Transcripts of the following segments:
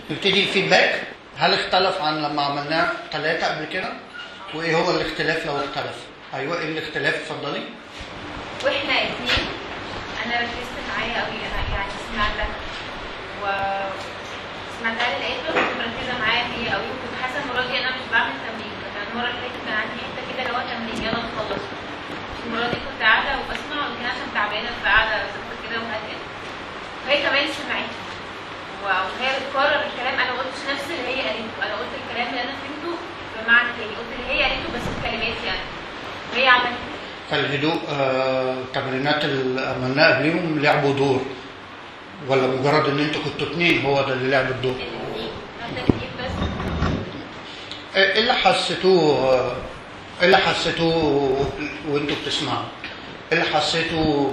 نبتدي الفيدباك هل اختلف عن لما عملناه ثلاثة قبل كده؟ وايه هو الاختلاف لو اختلف؟ ايوه ايه الاختلاف اتفضلي؟ واحنا اتنين انا ركزت معايا قوي انا يعني سمعت لك و سمعتها لي لقيت كنت مركزه معايا فيه قوي وكنت حاسه المره دي انا مش بعمل تمرين كان المره اللي فاتت كان عندي حته كده اللي هو تمرين يلا نخلص المره دي كنت قاعده وبسمع ويمكن عشان تعبانه فقاعده ثابته كده وهاديه فهي كمان سمعتني وهي بتكرر الكلام انا ما قلتش نفس اللي هي قالته انا قلت الكلام اللي انا فهمته بمعنى تاني قلت اللي هي قالته بس بكلمات يعني وهي عملت كده. فالهدوء آه، التمرينات اللي عملناها قبليهم لعبوا دور ولا مجرد ان انتوا كنتوا اتنين هو ده اللي لعب الدور؟ الاثنين احنا الاثنين بس ايه اللي حسيتوه آه، ايه اللي حسيتوه وانتوا بتسمعوا؟ ايه اللي حسيتوا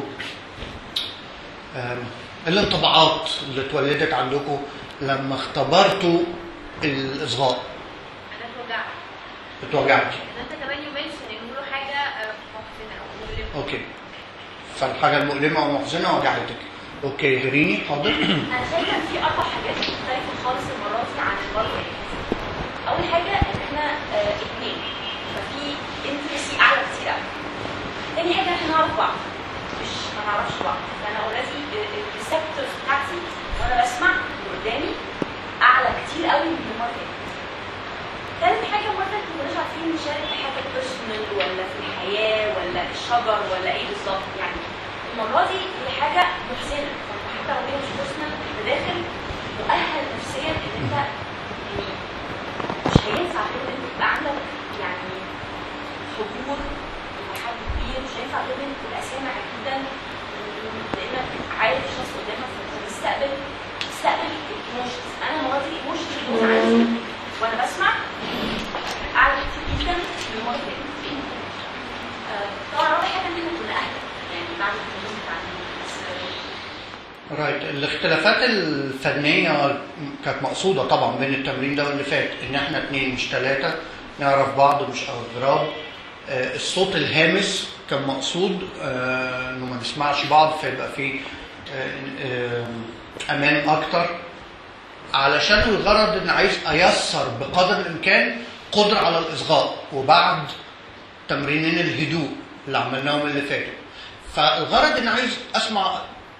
آم، الانطباعات اللي اتولدت عندكم لما اختبرتوا الاصغاء؟ انا اتوجعت اتوجعتي ان انت كمان يومين عشان يقولوا له حاجه آه، محزنه او مؤلمه اوكي فالحاجه المؤلمه ومحزنه وجعتك اوكي هريني حاضر انا شايفه ان في اربع حاجات مختلفه خالص المره دي عن المره اللي فاتت. اول حاجه ان احنا آه، اتنين ففي انترسي اعلى كتير قوي. تاني حاجه احنا نعرف بعض مش ما نعرفش بعض فانا اوريدي الريسبتورز بتاعتي وانا بسمع اللي قدامي اعلى كتير قوي من المره اللي فاتت. تالت حاجه المره اللي فاتت ما كناش عارفين نشارك في حاجه بيرسونال ولا في الحياه ولا في الشجر ولا ايه بالظبط يعني المره دي هي حاجه محزنه فانت حتى لو هي مش بيرسونال انت داخل مؤهل نفسيا ان انت يعني مش هينفع غير ان انت تبقى عندك يعني حضور تبقى حد كبير مش هينفع غير ان انت تبقى سامع جدا لانك عارف الشخص اللي قدامك فانت مستقبل مستقبل الايموشنز انا المره دي الايموشنز اللي عندي وانا بسمع اعلى كتير جدا من المره اللي فاتت آه، طبعا اول حاجه ان احنا كنا اهل يعني بعد التمرين بتاعنا بس آه، رايت الاختلافات الفنيه كانت مقصوده طبعا بين التمرين ده واللي فات ان احنا اتنين مش ثلاثه نعرف بعض مش اغراب آه، الصوت الهامس كان مقصود آه، انه ما نسمعش بعض فيبقى في آه، آه، امان اكتر علشان الغرض ان عايز ايسر بقدر الامكان قدره على الاصغاء وبعد تمرينين الهدوء اللي عملناهم اللي فاتوا فالغرض ان عايز اسمع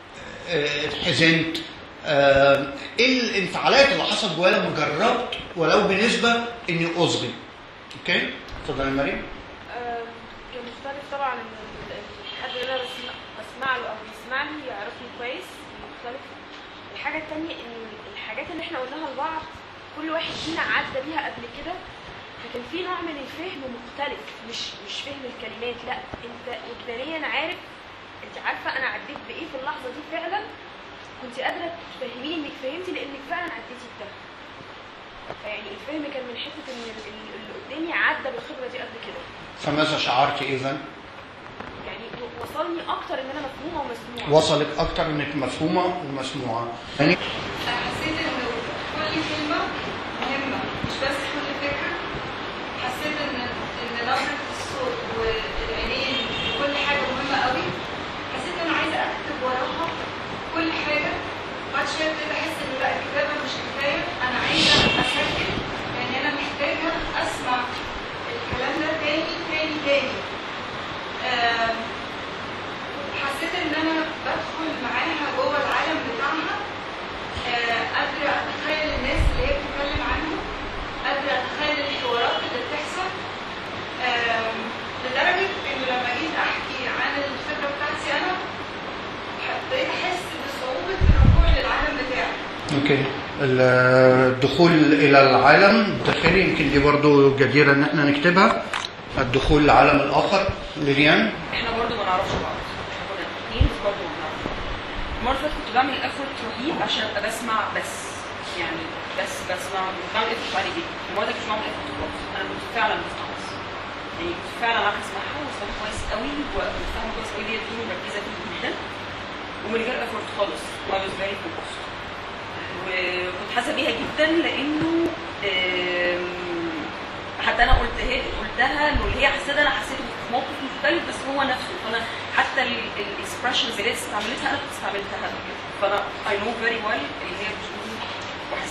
آه، حزنت آه، ايه الانفعالات اللي حصلت جوايا لما جربت ولو بنسبه اني اصغي اوكي اتفضلي يا مريم آه، كان مختلف طبعا ان ال- الحد اللي انا بسمع, بسمع له او بيسمعني يعرفني كويس مختلف الحاجه التانية ان الحاجات اللي احنا قلناها لبعض كل واحد فينا عدى بيها قبل كده فكان في نوع من الفهم مختلف مش مش فهم الكلمات لا انت وجدانيا عارف انت عارفه انا عديت بايه في اللحظه دي فعلا كنت قادره تفهميني انك فهمتي لانك فعلا عديتي بده فيعني الفهم كان من حته ان ال- ال- اللي قدامي عدى بالخبره دي قبل كده فماذا شعرت اذا يعني وصلني اكتر ان انا مفهومه ومسموعه وصلك اكتر انك مفهومه ومسموعه يعني حسيت ان كل كلمه مهمه مش بس كل فكره حسيت ان ان نبره الصوت والعينين وكل حاجه مهمه قوي حسيت ان انا عايزه اكتب وراها كل حاجه بعد شويه ابتديت احس ان لا الكتابه مش كفايه انا عايزه اسجل يعني انا محتاجه اسمع الكلام ده تاني تاني تاني آم، حسيت ان انا بدخل معاها جوه العالم بتاعها آه، قادرة أتخيل الناس اللي هي بتتكلم عنهم قادرة أتخيل الحوارات اللي بتحصل آم، لدرجة إنه لما جيت أحكي عن الخبرة بتاعتي أنا بقيت أحس بصعوبة الرجوع للعالم بتاعي اوكي الدخول الى العالم الداخلي يمكن دي برضو جديره ان احنا نكتبها الدخول للعالم الاخر ليليان احنا برضو ما نعرفش بعض احنا كنا الاثنين برضو ما نعرفش المره اللي فاتت كنت بعمل افورت رهيب عشان ابقى بسمع بس يعني بس بسمع كنت بعمل افورت عالي جدا المره دي كنت بعمل افورت خالص انا كنت فعلا بسمع بس يعني كنت فعلا عارفه اسمعها واسمعها كويس قوي وكنت فاهمه كويس قوي هي دي مركزه فيه جدا ومن غير افورت خالص I was very focused وكنت حاسه بيها جدا لانه آم، حتى انا قلت هي قلتها انه اللي هي حسيت انا حسيته في موقف مختلف بس هو نفسه فانا حتى الاكسبرشنز اللي هي استعملتها انا كنت استعملتها قبل كده فانا اي نو فيري ويل اللي هي بتقول وحسيت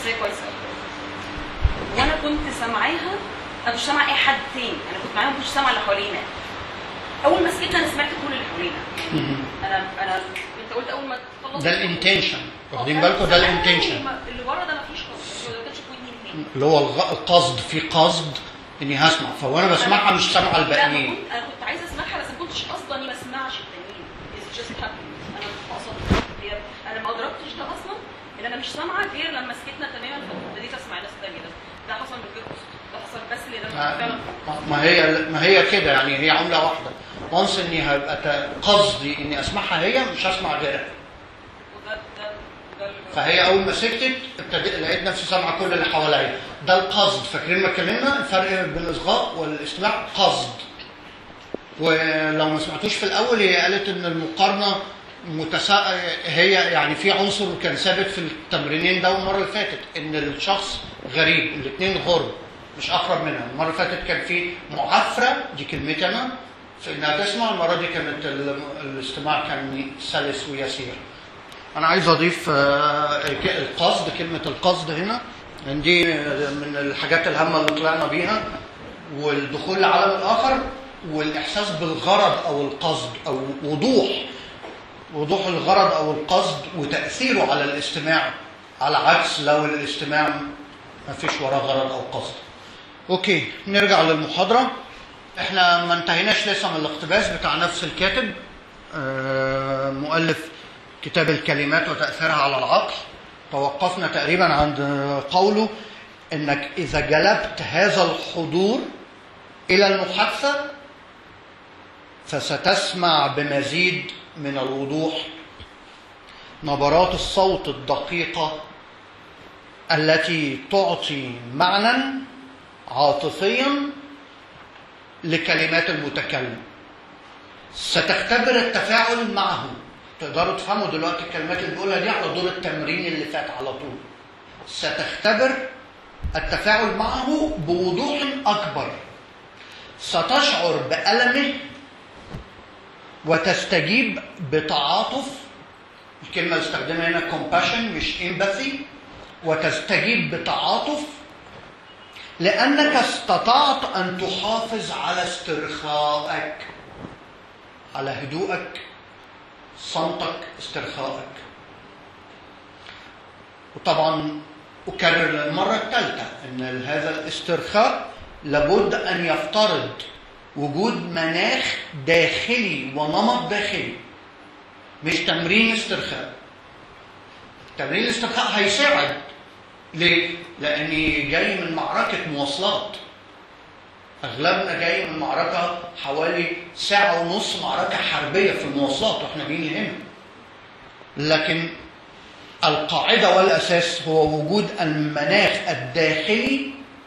بس هي كويسه قوي وانا كنت سامعاها انا مش سامعه اي حد تاني انا كنت معاهم مش سامعه اللي حوالينا اول ما سكتنا انا سمعت كل اللي حوالينا مهم. انا انا انت قلت اول ما تخلص ده الانتنشن واخدين بالكم ده الانتنشن اللي ورا ده مفيش خالص ما كانش في ودني اتنين اللي هو الغ- القصد في قصد اني هسمع فوانا بسمعها مش سامعه لا ما الباقيين كنت انا كنت عايزه اسمعها بس ما كنتش قصدي اني ما اسمعش التانيين It's just happened انا ما قصدتش هي انا ما ادركتش ده اصلا ان انا مش سامعه غير لما سكتنا تماما فابتديت اسمع الناس التانيه ده ده حصل من غير قصد ده حصل بس لان انا فعلا ما- ما هي ما هي كده يعني هي عمله واحده وانس اني هبقى ت- قصدي اني اسمعها هي مش هسمع غيرها وده ده ده اللي فهي اول ما سكتت ابتديت لقيت نفسي سامعه كل اللي حواليا ده القصد فاكرين ما اتكلمنا الفرق بين الاصغاء والاستماع قصد ولو ما سمعتوش في الاول هي قالت ان المقارنه متسا... هي يعني في عنصر كان ثابت في التمرينين ده المره اللي فاتت ان الشخص غريب الاثنين غرب مش اقرب منها المره اللي فاتت كان في معافره دي كلمتي انا في انها تسمع المره دي كانت ال- الاستماع كان سلس ويسير انا عايز اضيف آه، ك- القصد كلمه القصد هنا لأن دي من الحاجات الهامه اللي طلعنا بيها والدخول لعالم الاخر والاحساس بالغرض او القصد او وضوح وضوح الغرض او القصد وتاثيره على الاستماع على عكس لو الاستماع ما فيش وراه غرض او قصد اوكي نرجع للمحاضره احنا ما انتهيناش لسه من الاقتباس بتاع نفس الكاتب آه، مؤلف كتاب الكلمات وتاثيرها على العقل توقفنا تقريبا عند قوله انك اذا جلبت هذا الحضور الى المحادثه فستسمع بمزيد من الوضوح نبرات الصوت الدقيقه التي تعطي معنى عاطفيا لكلمات المتكلم ستختبر التفاعل معه تقدروا تفهموا دلوقتي الكلمات اللي بقولها دي على دور التمرين اللي فات على طول ستختبر التفاعل معه بوضوح اكبر ستشعر بالمه وتستجيب بتعاطف الكلمه اللي استخدمها هنا compassion مش empathy وتستجيب بتعاطف لانك استطعت ان تحافظ على استرخائك على هدوءك صمتك استرخائك وطبعا أكرر للمرة الثالثة أن هذا الاسترخاء لابد أن يفترض وجود مناخ داخلي ونمط داخلي مش تمرين استرخاء تمرين الاسترخاء هيساعد ليه؟ لأني جاي من معركة مواصلات اغلبنا جاي من معركه حوالي ساعه ونص معركه حربيه في المواصلات واحنا جايين هنا لكن القاعده والاساس هو وجود المناخ الداخلي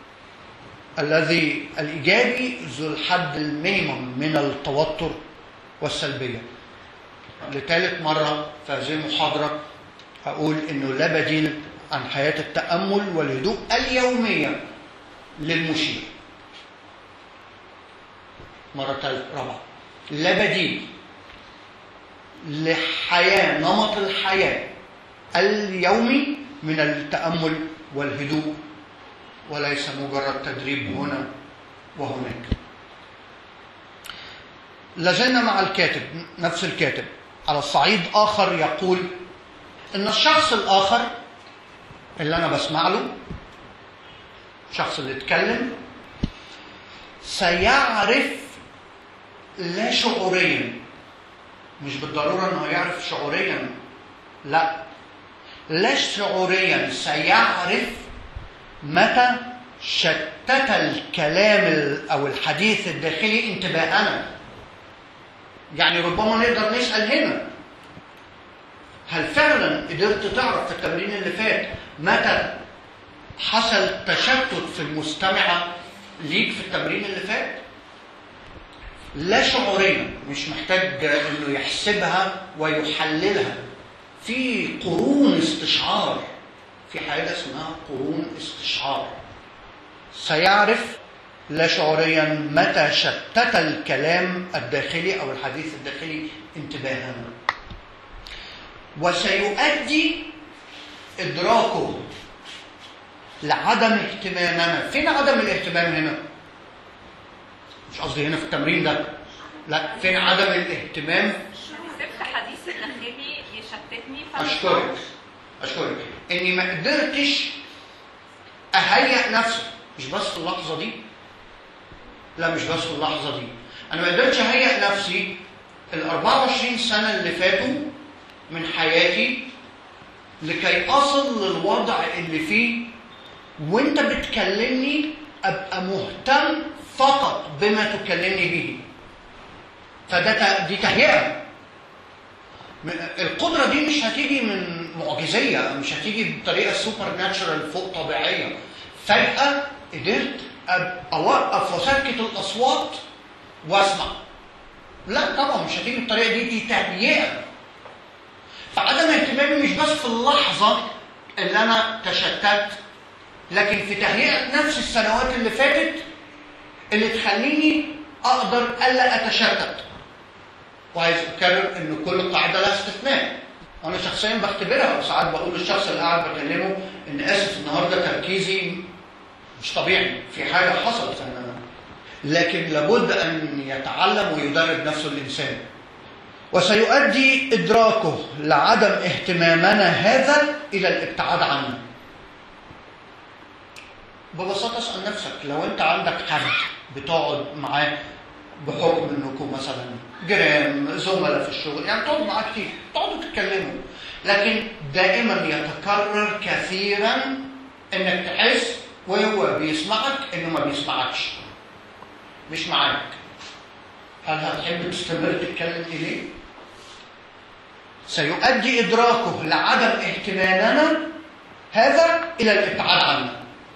الذي الايجابي ذو الحد المينيمم من التوتر والسلبيه لثالث مره في هذه المحاضره هقول انه لا بديل عن حياه التامل والهدوء اليوميه للمشير مرة ثالثة رابعة لا بديل لحياة نمط الحياة اليومي من التأمل والهدوء وليس مجرد تدريب هنا وهناك لازلنا مع الكاتب نفس الكاتب على الصعيد آخر يقول إن الشخص الآخر اللي أنا بسمع له الشخص اللي اتكلم سيعرف لا شعوريا مش بالضرورة انه يعرف شعوريا لا لا شعوريا سيعرف متى شتت الكلام ال- او الحديث الداخلي انتباهنا يعني ربما نقدر نسأل هنا هل فعلا قدرت تعرف في التمرين اللي فات متى حصل تشتت في المستمعة ليك في التمرين اللي فات لا شعوريا مش محتاج انه يحسبها ويحللها في قرون استشعار في حاجه اسمها قرون استشعار سيعرف لا شعوريا متى شتت الكلام الداخلي او الحديث الداخلي انتباهنا وسيؤدي ادراكه لعدم اهتمامنا فين عدم الاهتمام هنا مش قصدي هنا في التمرين ده لا فين عدم الاهتمام سبت حديث الداخلي يشتتني فأنا اشكرك اشكرك اني ما قدرتش اهيئ نفسي مش بس في اللحظه دي لا مش بس في اللحظه دي انا ما قدرتش اهيئ نفسي ال 24 سنه اللي فاتوا من حياتي لكي اصل للوضع اللي فيه وانت بتكلمني ابقى مهتم فقط بما تكلمني به فده ت- دي تهيئه م- القدرة دي مش هتيجي من معجزية مش هتيجي بطريقة سوبر ناتشرال فوق طبيعية فجأة قدرت أب- أوقف وأسكت الأصوات وأسمع لا طبعا مش هتيجي بالطريقة دي دي تهيئة فعدم اهتمامي مش بس في اللحظة اللي أنا تشتت لكن في تهيئة نفس السنوات اللي فاتت اللي تخليني أقدر ألا أتشتت وعايز اكرر ان كل قاعده لها استثناء انا شخصيا بختبرها وساعات بقول للشخص اللي قاعد بكلمه ان اسف النهارده تركيزي مش طبيعي في حاجه حصلت انا لكن لابد ان يتعلم ويدرب نفسه الانسان وسيؤدي ادراكه لعدم اهتمامنا هذا الى الابتعاد عنه ببساطه اسال نفسك لو انت عندك حد بتقعد معاه بحكم انكم مثلا جيران زملاء في الشغل يعني تقعدوا معاه كتير تقعدوا تتكلموا لكن دائما يتكرر كثيرا انك تحس وهو بيسمعك انه ما بيسمعكش مش معاك هل هتحب تستمر تتكلم اليه؟ سيؤدي ادراكه لعدم اهتمامنا هذا الى الابتعاد عنه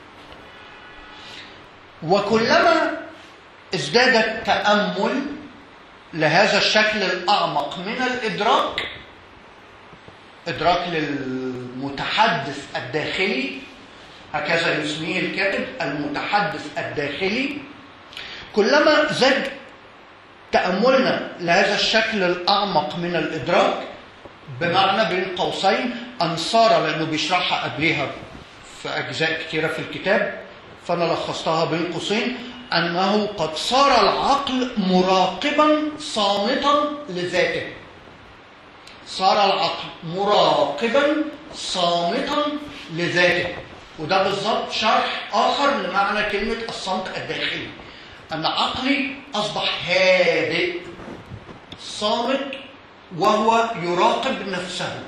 وكلما ازداد التأمل لهذا الشكل الأعمق من الإدراك إدراك للمتحدث الداخلي هكذا يسميه الكاتب المتحدث الداخلي كلما زاد تأملنا لهذا الشكل الأعمق من الإدراك بمعنى بين قوسين أن صار لأنه بيشرحها قبلها في أجزاء كثيرة في الكتاب فأنا لخصتها بين قوسين أنه قد صار العقل مراقبا صامتا لذاته صار العقل مراقبا صامتا لذاته وده بالظبط شرح آخر لمعنى كلمة الصمت الداخلي أن عقلي أصبح هادئ صامت وهو يراقب نفسه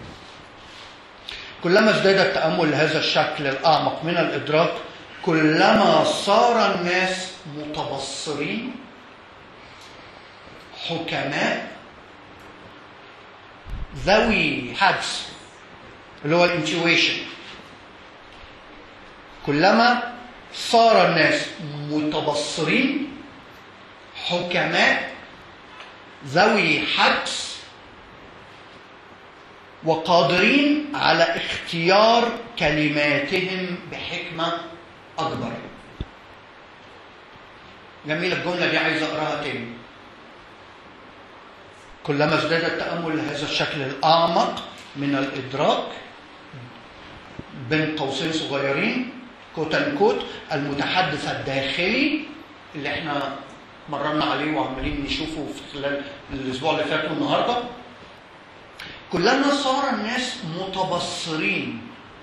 كلما ازداد التأمل لهذا الشكل الأعمق من الإدراك كلما صار الناس متبصرين حكماء ذوي حدس اللي هو الانتويشن كلما صار الناس متبصرين حكماء ذوي حدس وقادرين على اختيار كلماتهم بحكمة أكبر جميلة الجملة دي عايز أقراها تاني كلما ازداد التأمل لهذا الشكل الأعمق من الإدراك بين قوسين صغيرين كوت ان كوت المتحدث الداخلي اللي احنا مرنا عليه وعمالين نشوفه في خلال الاسبوع اللي فات والنهارده كلما صار الناس متبصرين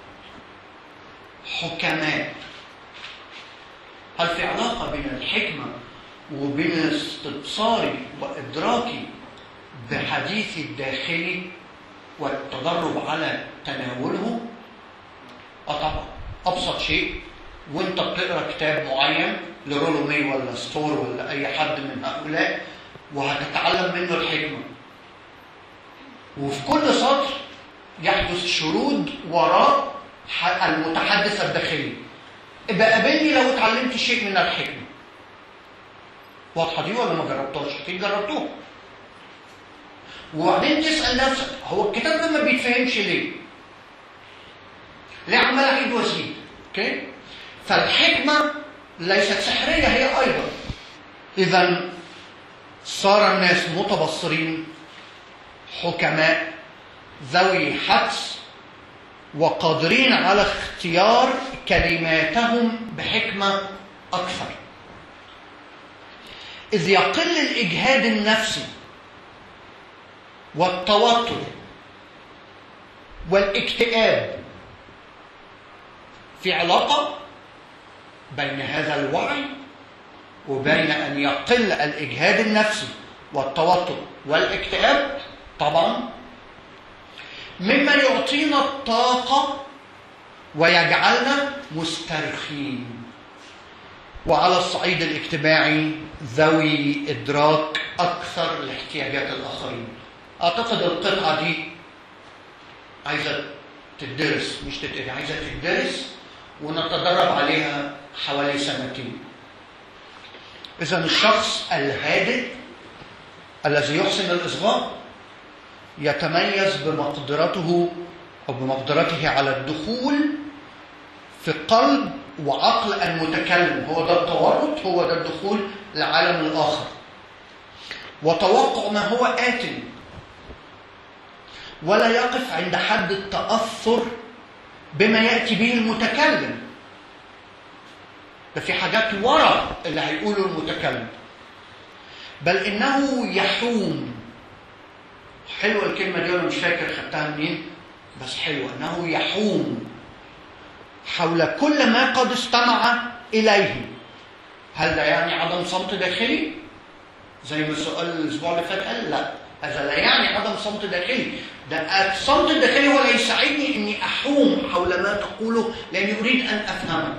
حكماء هل في علاقة بين الحكمة وبين استبصاري وإدراكي بحديثي الداخلي والتدرب على تناوله؟ اه طبعا ابسط شيء وانت بتقرا كتاب معين لرولو مي ولا ستور ولا اي حد من هؤلاء وهتتعلم منه الحكمه وفي كل سطر يحدث شرود وراء ح- المتحدث الداخلي ابقى قابلني لو اتعلمت شيء من الحكمه واضحه دي ولا ما جربتهاش اكيد جربتوها وبعدين تسال نفسك هو الكتاب ده ما بيتفهمش ليه ليه عمال اعيد وازيد اوكي فالحكمه ليست سحريه هي ايضا اذا صار الناس متبصرين حكماء ذوي حدس وقادرين على اختيار كلماتهم بحكمة أكثر إذ يقل الإجهاد النفسي والتوتر والاكتئاب في علاقة بين هذا الوعي وبين أن يقل الإجهاد النفسي والتوتر والاكتئاب طبعا مما يعطينا الطاقة ويجعلنا مسترخين وعلى الصعيد الاجتماعي ذوي إدراك أكثر لاحتياجات الآخرين أعتقد القطعة دي عايزة تدرس مش تتقري عايزة تدرس ونتدرب عليها حوالي سنتين إذا الشخص الهادئ الذي يحسن الإصغاء يتميز بمقدرته أو بمقدرته على الدخول في قلب وعقل المتكلم هو ده التورط هو ده الدخول لعالم الآخر وتوقع ما هو آت ولا يقف عند حد التأثر بما يأتي به المتكلم ده في حاجات ورا اللي هيقوله المتكلم بل إنه يحوم حلوة الكلمة دي وأنا مش فاكر خدتها منين بس حلوة إنه يحوم حول كل ما قد استمع إليه هل ده يعني عدم صمت داخلي؟ زي ما السؤال الأسبوع اللي فات قال لا هذا لا يعني عدم صمت داخلي ده الصمت الداخلي هو اللي يساعدني اني احوم حول ما تقوله لاني اريد ان افهمك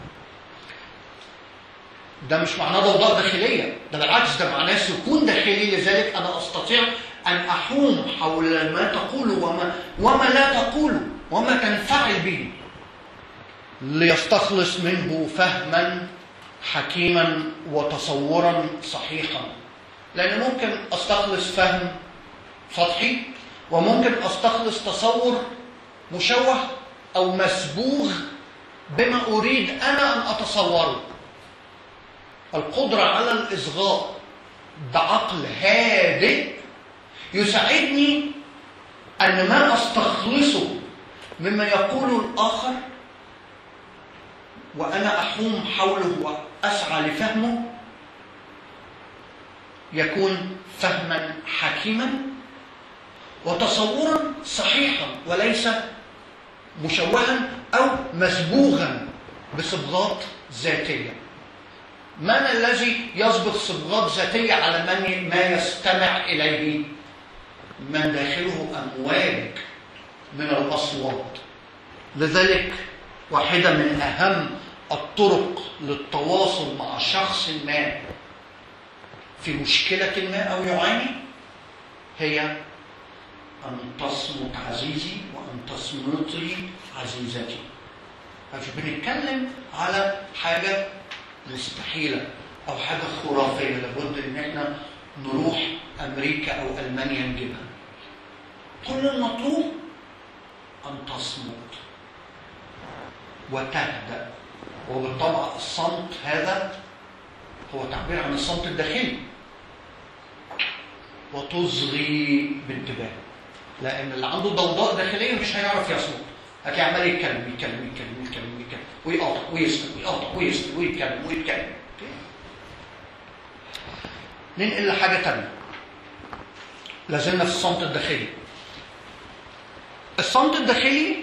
ده مش معناه ضوضاء داخليه ده بالعكس ده معناه سكون داخلي لذلك انا استطيع ان احوم حول ما تقوله وما وما لا تقوله وما تنفعل به ليستخلص منه فهما حكيما وتصورا صحيحا لان ممكن استخلص فهم سطحي وممكن استخلص تصور مشوه او مسبوغ بما اريد انا ان اتصوره القدره على الاصغاء بعقل هادئ يساعدني ان ما استخلصه مما يقوله الاخر وانا احوم حوله واسعى لفهمه يكون فهما حكيما وتصورا صحيحا وليس مشوها او مسبوغا بصبغات ذاتيه من الذي يصبغ صبغات ذاتيه على من ما يستمع اليه من داخله امواج من الاصوات لذلك واحده من اهم الطرق للتواصل مع شخص ما في مشكله ما او يعاني هي أن تصمت عزيزي وأن تصمتي عزيزتي مش بنتكلم على حاجة مستحيلة أو حاجة خرافية لابد إن إحنا نروح أمريكا أو ألمانيا نجيبها كل المطلوب أن تصمت وتهدأ وبالطبع الصمت هذا هو تعبير عن الصمت الداخلي وتصغي بانتباه لان اللي عنده ضوضاء داخليه مش هيعرف يصمت هتلاقيه عمال يتكلم يتكلم يتكلم يتكلم يتكلم ويقاطع ويسكت ويقاطع ويسكت ويتكلم ويتكلم ننقل لحاجه ثانيه لازلنا في الصمت الداخلي الصمت الداخلي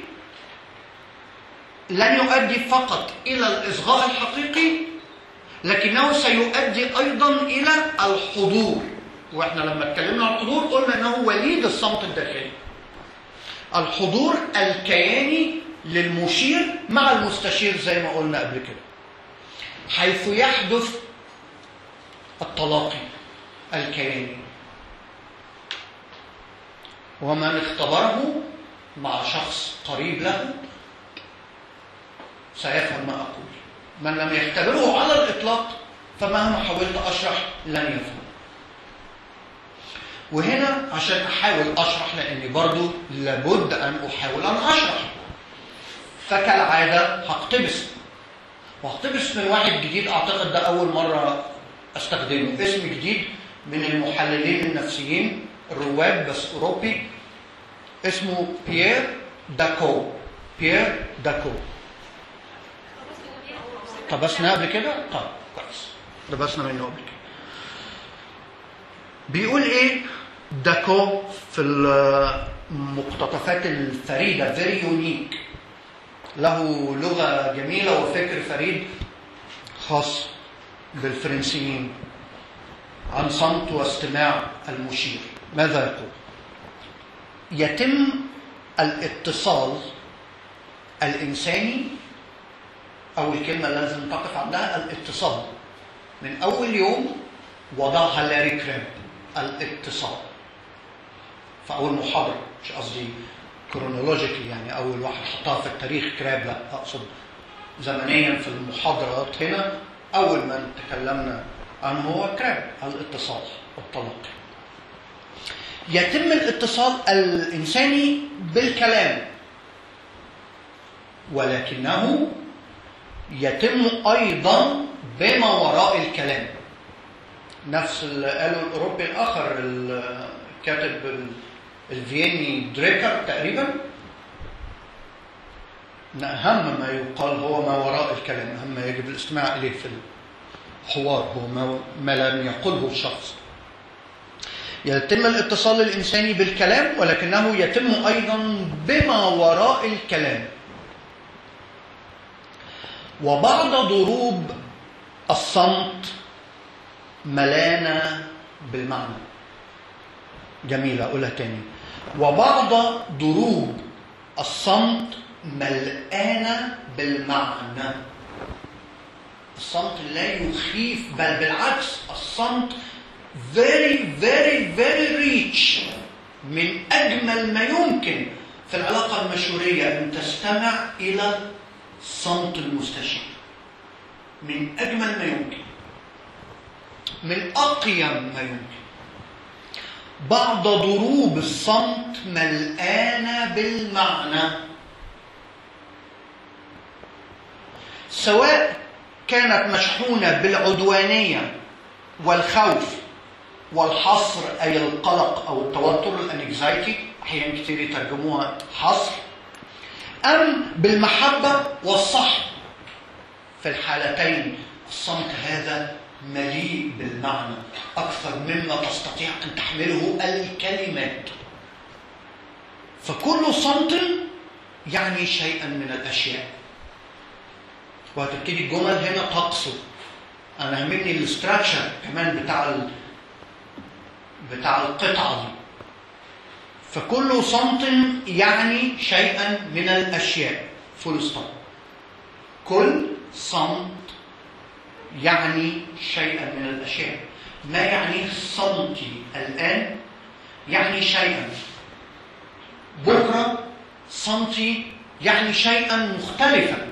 لن يؤدي فقط الى الاصغاء الحقيقي لكنه سيؤدي ايضا الى الحضور واحنا لما اتكلمنا عن الحضور قلنا انه وليد الصمت الداخلي الحضور الكياني للمشير مع المستشير زي ما قلنا قبل كده حيث يحدث التلاقي الكياني ومن اختبره مع شخص قريب له سيفهم ما اقول من لم يختبره على الاطلاق فمهما حاولت اشرح لن يفهم وهنا عشان احاول اشرح لاني برضو لابد ان احاول ان اشرح فكالعاده هقتبس وهقتبس من واحد جديد اعتقد ده اول مره استخدمه اسم جديد من المحللين النفسيين الرواد بس اوروبي اسمه بيير داكو بيير داكو طبسنا قبل كده؟ طب كويس طبسنا منه قبل كده بيقول ايه داكو في المقتطفات الفريدة very unique له لغة جميلة وفكر فريد خاص بالفرنسيين عن صمت واستماع المشير ماذا يقول يتم الاتصال الإنساني أول كلمة لازم تقف عندها الاتصال من أول يوم وضعها لاري كريب الاتصال في أول محاضرة مش قصدي كرونولوجيكي يعني أول واحد حطها في التاريخ كراب لا أقصد زمنيا في المحاضرات هنا أول ما تكلمنا عنه هو كراب الاتصال والتلقي يتم الاتصال الإنساني بالكلام ولكنه يتم أيضا بما وراء الكلام نفس اللي قاله الأوروبي الآخر الكاتب ال- الفييني دريكر تقريبا إن أهم ما يقال هو ما وراء الكلام أهم ما يجب الاستماع إليه في الحوار هو ما, ما لم يقله الشخص يتم الاتصال الإنساني بالكلام ولكنه يتم أيضا بما وراء الكلام وبعض ضروب الصمت ملانة بالمعنى جميلة أقولها تاني وبعض ضروب الصمت ملآنة بالمعنى الصمت لا يخيف بل بالعكس الصمت very very very rich من أجمل ما يمكن في العلاقة المشورية أن تستمع إلى صمت المستشير من أجمل ما يمكن من أقيم ما يمكن بعض ضروب الصمت ملآنة بالمعنى سواء كانت مشحونة بالعدوانية والخوف والحصر أي القلق أو التوتر الانكزايتي أحيانا كتير يترجموها حصر أم بالمحبة والصحب في الحالتين الصمت هذا مليء بالمعنى أكثر مما تستطيع أن تحمله الكلمات فكل صمت يعني شيئا من الأشياء وهتبتدي الجمل هنا تقصر أنا همني الاستراكشر كمان بتاع ال... بتاع القطعة دي فكل صمت يعني شيئا من الأشياء فول ستوب كل صمت يعني شيئا من الأشياء ما يعني صمتي الآن يعني شيئا بكرة صمتي يعني شيئا مختلفا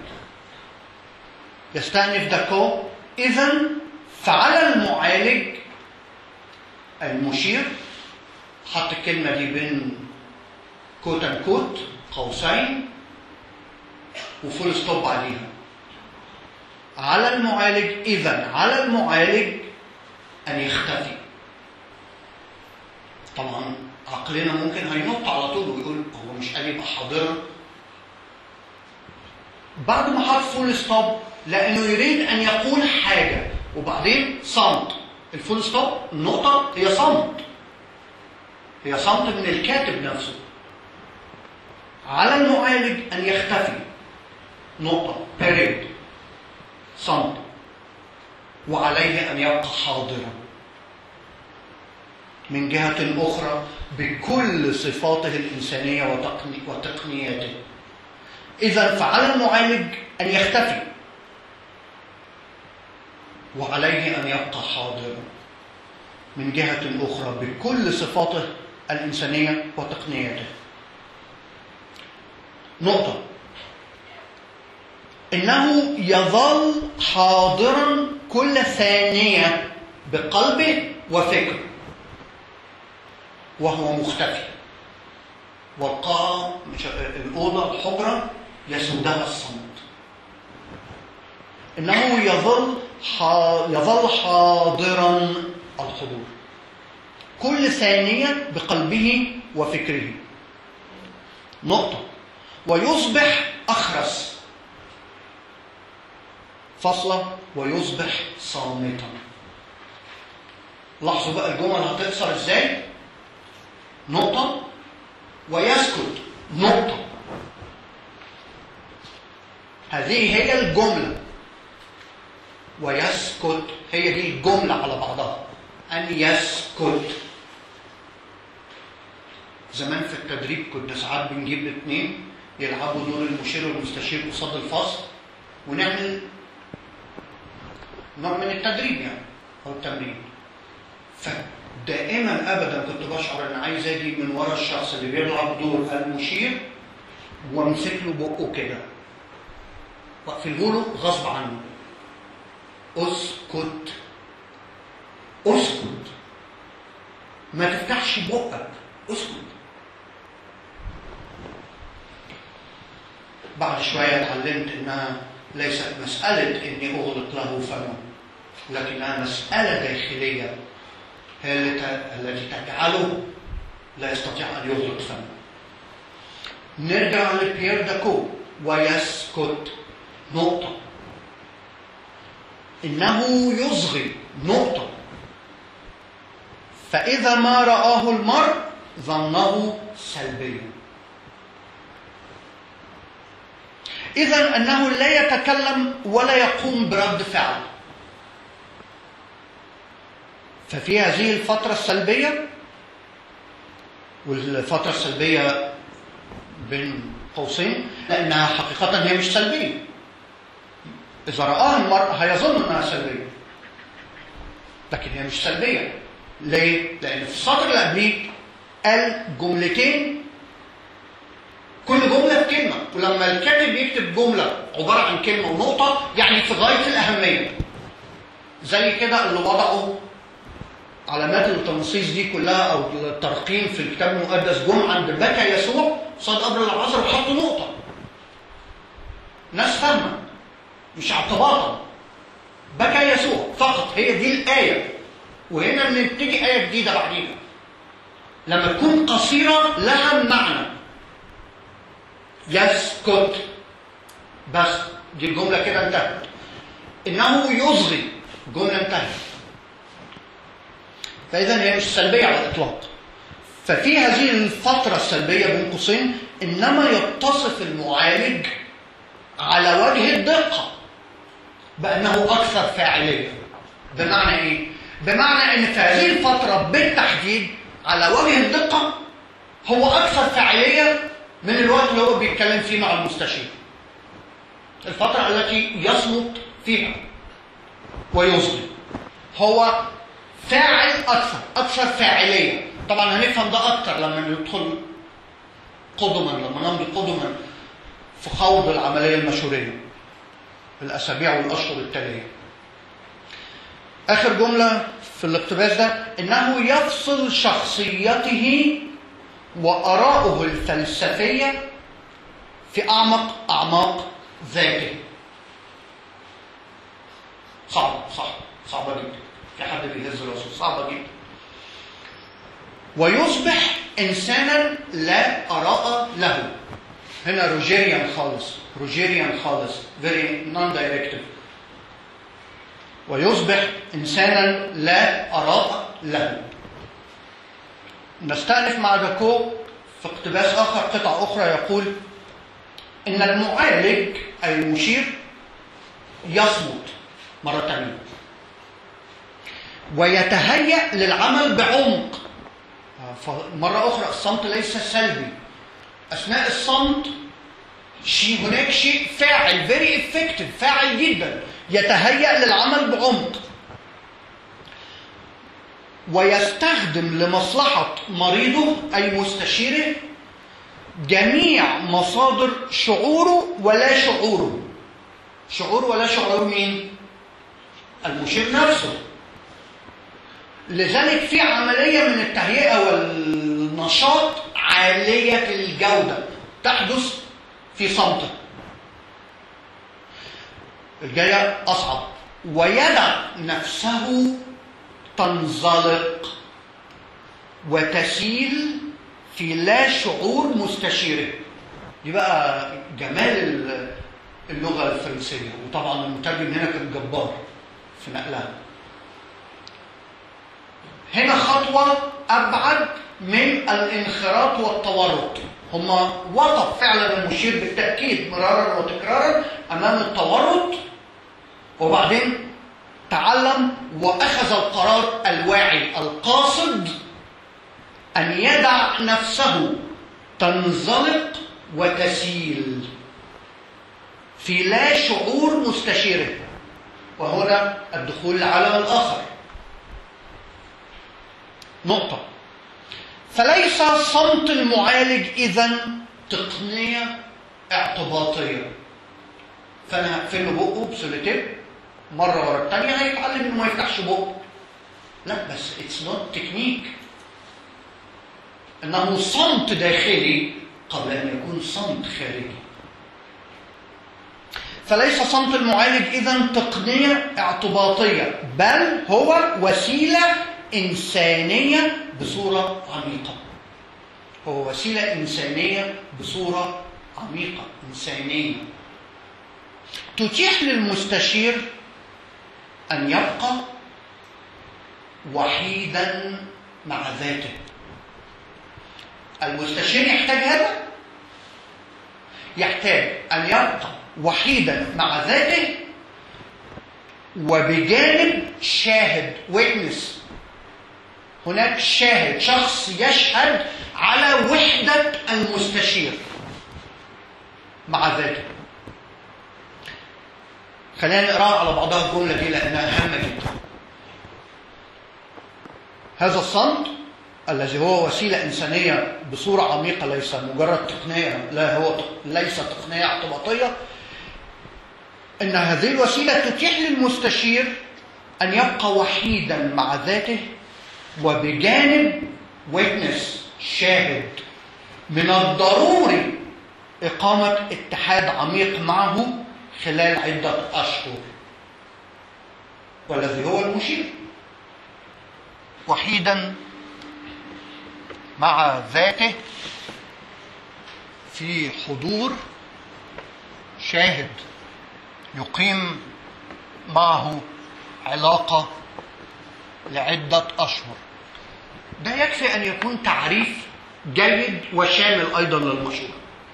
يستأنف داكو إذا فعلى المعالج المشير حط الكلمة دي بين كوت ان كوت قوسين وفول ستوب عليها على المعالج إذا على المعالج أن يختفي طبعا عقلنا ممكن هينط على طول ويقول هو مش قال يبقى حاضرا بعد ما حط فول ستوب لأنه يريد أن يقول حاجة وبعدين صمت الفول ستوب النقطة هي صمت هي صمت من الكاتب نفسه على المعالج أن يختفي نقطة بيريد صمت وعليه أن يبقى حاضرا من جهة أخرى بكل صفاته الإنسانية وتقني وتقنياته إذا فعلى المعالج أن يختفي وعليه أن يبقى حاضرا من جهة أخرى بكل صفاته الإنسانية وتقنياته نقطة إنه يظل حاضرا كل ثانية بقلبه وفكره وهو مختفي والقاء مش الأوضة الحجرة يسودها الصمت إنه يظل حا يظل حاضرا الحضور كل ثانية بقلبه وفكره نقطة ويصبح أخرس فصلة ويصبح صامتا لاحظوا بقى الجمل هتقصر ازاي نقطة ويسكت نقطة هذه هي الجملة ويسكت هي دي الجملة على بعضها أن يسكت زمان في التدريب كنا ساعات بنجيب اثنين يلعبوا دور المشير والمستشير قصاد الفصل ونعمل نوع من التدريب يعني او التمرين فدائما ابدا كنت بشعر ان عايز اجي من ورا الشخص اللي بيلعب دور المشير وامسك له بقه كده واقفله له غصب عنه اسكت اسكت ما تفتحش بقك اسكت بعد شوية اتعلمت انها ليست مسألة اني اغلق له فمه لكنها مسألة داخلية هي التي تجعله لا يستطيع ان يغلق فمه نرجع لبيير داكو ويسكت نقطة إنه يصغي نقطة فإذا ما رآه المرء ظنه سلبيا إذا أنه لا يتكلم ولا يقوم برد فعل ففي هذه الفترة السلبية والفترة السلبية بين قوسين لأنها حقيقة هي مش سلبية إذا رآها المرء هيظن أنها سلبية لكن هي مش سلبية ليه؟ لأن في السطر اللي قبليه قال جملتين كل جملة في كلمة ولما الكاتب يكتب جملة عبارة عن كلمة ونقطة يعني في غاية الأهمية زي كده اللي وضعوا علامات التنصيص دي كلها أو الترقيم في الكتاب المقدس جم عند بكى يسوع صاد قبل العصر وحطوا نقطة ناس فاهمة مش اعتباطا بكى يسوع فقط هي دي الآية وهنا بنبتدي آية جديدة بعديها لما تكون قصيرة لها معنى يسكت بس دي الجملة كده انتهت إنه يصغي جملة انتهت فإذا هي مش سلبية على الإطلاق ففي هذه الفترة السلبية بين قوسين إنما يتصف المعالج على وجه الدقة بأنه أكثر فاعلية بمعنى إيه؟ بمعنى إن في هذه الفترة بالتحديد على وجه الدقة هو أكثر فاعلية من الوقت اللي هو بيتكلم فيه مع المستشير الفترة التي يصمت فيها ويصغي هو فاعل أكثر أكثر فاعلية طبعا هنفهم ده أكثر لما ندخل قدما لما نمضي قدما في خوض العملية المشورية الأسابيع والأشهر التالية آخر جملة في الاقتباس ده إنه يفصل شخصيته وآراءه الفلسفية في أعمق أعماق ذاته صعب صح صعبة جدا في حد بيهز راسه صعبة جدا ويصبح إنسانا لا آراء له هنا روجيريان خالص روجيريان خالص very non-directive ويصبح إنسانا لا آراء له نستأنف مع داكو في اقتباس آخر قطعة أخرى يقول إن المعالج أي المشير يصمت مرة ثانية ويتهيأ للعمل بعمق مرة أخرى الصمت ليس سلبي أثناء الصمت شيء هناك شيء فاعل very effective فاعل جدا يتهيأ للعمل بعمق ويستخدم لمصلحة مريضه أي مستشيره جميع مصادر شعوره ولا شعوره شعور ولا شعور مين؟ المشير نفسه لذلك في عملية من التهيئة والنشاط عالية الجودة تحدث في صمته الجاية أصعب ويدع نفسه تنزلق وتسيل في لا شعور مستشيره دي بقى جمال ال- اللغة الفرنسية وطبعا المترجم هنا كان جبار في نقلها هنا خطوة أبعد من الانخراط والتورط هما وقف فعلا المشير بالتأكيد مرارا وتكرارا أمام التورط وبعدين تعلم وأخذ القرار الواعي القاصد أن يدع نفسه تنزلق وتسيل في لا شعور مستشيره وهنا الدخول للعالم الآخر نقطة فليس صمت المعالج إذا تقنية اعتباطية فأنا هقفل له بقه بسوليتيب مرة ورا الثانية هيتعلم إنه ما يفتحش بقه لا بس اتس نوت تكنيك إنه صمت داخلي قبل أن يكون صمت خارجي فليس صمت المعالج إذا تقنية اعتباطية بل هو وسيلة إنسانية بصورة عميقة هو وسيلة إنسانية بصورة عميقة إنسانية تتيح للمستشير أن يبقى وحيدا مع ذاته المستشير يحتاج هذا يحتاج أن يبقى وحيدا مع ذاته وبجانب شاهد witness هناك شاهد شخص يشهد على وحدة المستشير مع ذاته خلينا نقراها على بعضها الجملة دي لأنها هامة جدا هذا الصمت الذي هو وسيلة إنسانية بصورة عميقة ليس مجرد تقنية لا هو ليس تقنية اعتباطية إن هذه الوسيلة تتيح للمستشير أن يبقى وحيدا مع ذاته وبجانب ويتنس شاهد من الضروري إقامة اتحاد عميق معه خلال عدة أشهر والذي هو المشير وحيدا مع ذاته في حضور شاهد يقيم معه علاقة لعدة أشهر ده يكفي أن يكون تعريف جيد وشامل أيضا للمشورة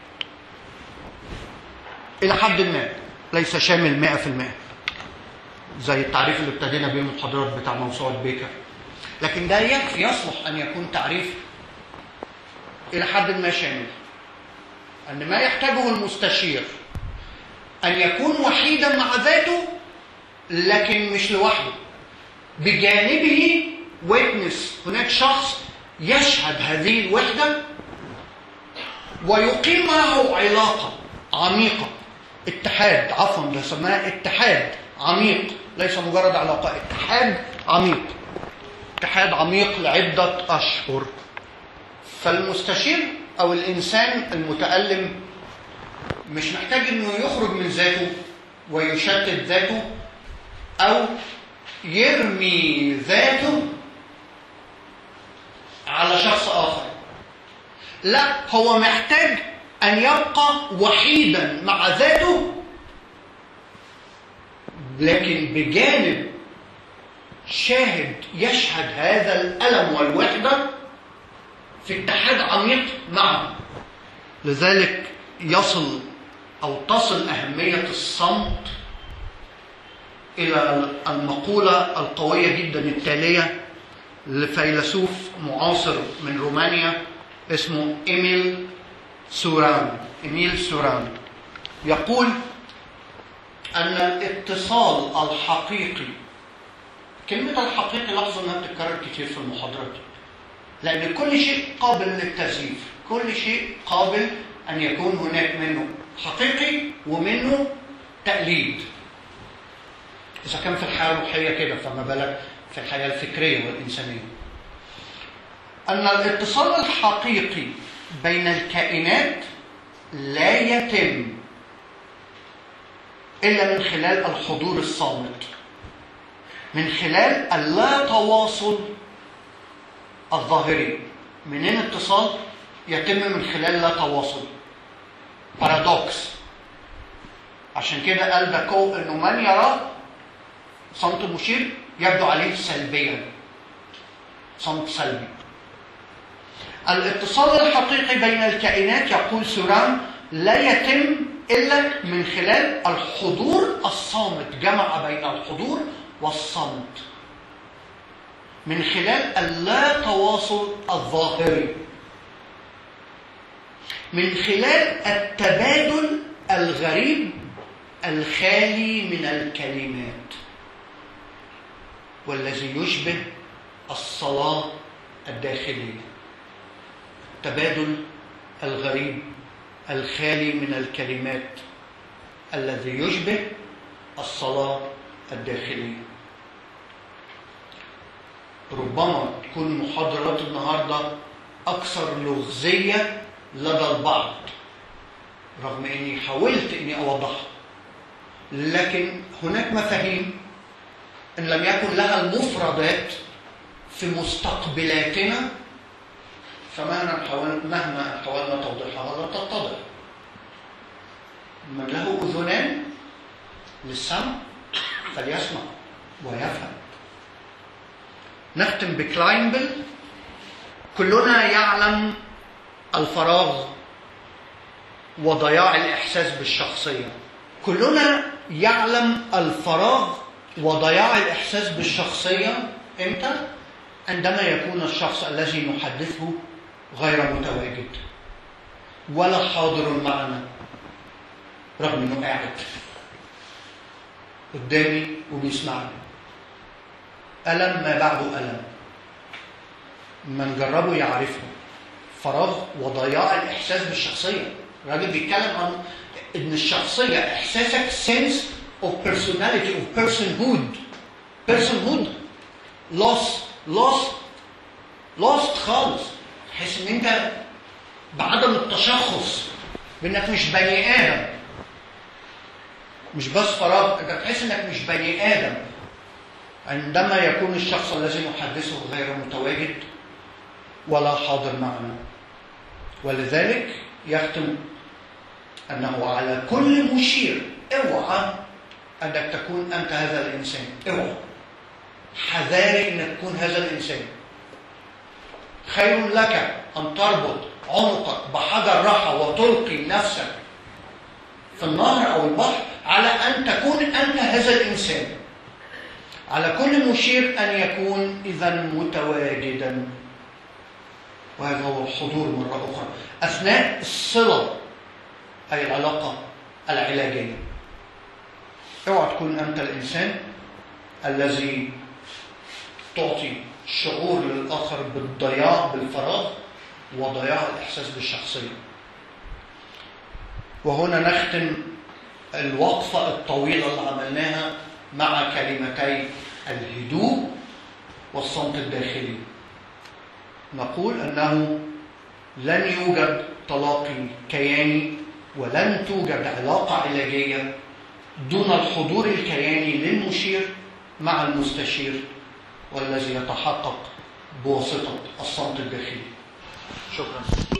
إلى حد ما ليس شامل مئة في المئة زي التعريف اللي ابتدينا بيه المحاضرات بتاع موسوعة بيكر لكن ده يكفي يصلح أن يكون تعريف إلى حد ما شامل أن ما يحتاجه المستشير أن يكون وحيدا مع ذاته لكن مش لوحده بجانبه ويتنس هناك شخص يشهد هذه الوحدة ويقيم معه علاقة عميقة اتحاد عفوا ده سماها اتحاد عميق ليس مجرد علاقة اتحاد عميق اتحاد عميق لعدة أشهر فالمستشير أو الإنسان المتألم مش محتاج إنه يخرج من ذاته ويشتت ذاته أو يرمي ذاته على شخص آخر لا هو محتاج أن يبقى وحيدا مع ذاته لكن بجانب شاهد يشهد هذا الألم والوحدة في اتحاد عميق معه لذلك يصل أو تصل أهمية الصمت إلى المقولة القوية جدا التالية لفيلسوف معاصر من رومانيا اسمه إيميل سوران إيميل سوران يقول أن الاتصال الحقيقي كلمة الحقيقي لاحظوا أنها بتتكرر كتير في المحاضرات دي لأن كل شيء قابل للتزييف كل شيء قابل أن يكون هناك منه حقيقي ومنه تقليد إذا كان في الحياة الروحية كده فما بالك في الحياة الفكرية والإنسانية أن الاتصال الحقيقي بين الكائنات لا يتم إلا من خلال الحضور الصامت من خلال اللا تواصل الظاهري منين اتصال يتم من خلال لا تواصل بارادوكس عشان كده قال ده كو انه من يرى صمت المشير يبدو عليه سلبيا صمت سلبي الاتصال الحقيقي بين الكائنات يقول سوران لا يتم الا من خلال الحضور الصامت جمع بين الحضور والصمت من خلال اللا تواصل الظاهري من خلال التبادل الغريب الخالي من الكلمات والذي يشبه الصلاة الداخلية التبادل الغريب الخالي من الكلمات الذي يشبه الصلاة الداخلية ربما تكون محاضرات النهاردة أكثر لغزية لدى البعض رغم أني حاولت أني أوضحها لكن هناك مفاهيم إن لم يكن لها المفردات في مستقبلاتنا فمهما حاول مهما حاولنا توضيحها لا تتضح من له أذنان للسمع فليسمع ويفهم نختم بكلاينبل كلنا يعلم الفراغ وضياع الإحساس بالشخصية كلنا يعلم الفراغ وضياع الإحساس بالشخصية إمتى؟ عندما يكون الشخص الذي نحدثه غير متواجد ولا حاضر معنا رغم انه قاعد قدامي وبيسمعني ألم ما بعده ألم من جربه يعرفه فراغ وضياع الإحساس بالشخصية الراجل بيتكلم عن إن الشخصية إحساسك sense of personality of personhood personhood lost lost lost خالص تحس ان انت بعدم التشخص بانك مش بني ادم مش بس فراغ انت تحس انك مش بني ادم عندما يكون الشخص الذي نحدثه غير متواجد ولا حاضر معنا ولذلك يختم انه على كل مشير اوعى انك تكون انت هذا الانسان اوعى حذاري انك تكون هذا الانسان خير لك ان تربط عنقك بحجر رحى وتلقي نفسك في النهر او البحر على ان تكون انت هذا الانسان على كل مشير ان يكون اذا متواجدا وهذا هو الحضور مره اخرى اثناء الصله اي العلاقه العلاجيه اوعى تكون انت الانسان الذي تعطي شعور للآخر بالضياع بالفراغ وضياع الإحساس بالشخصية وهنا نختم الوقفة الطويلة اللي عملناها مع كلمتي الهدوء والصمت الداخلي نقول أنه لن يوجد تلاقي كياني ولن توجد علاقة علاجية دون الحضور الكياني للمشير مع المستشير والذي يتحقق بواسطة الصمت الداخلي شكرا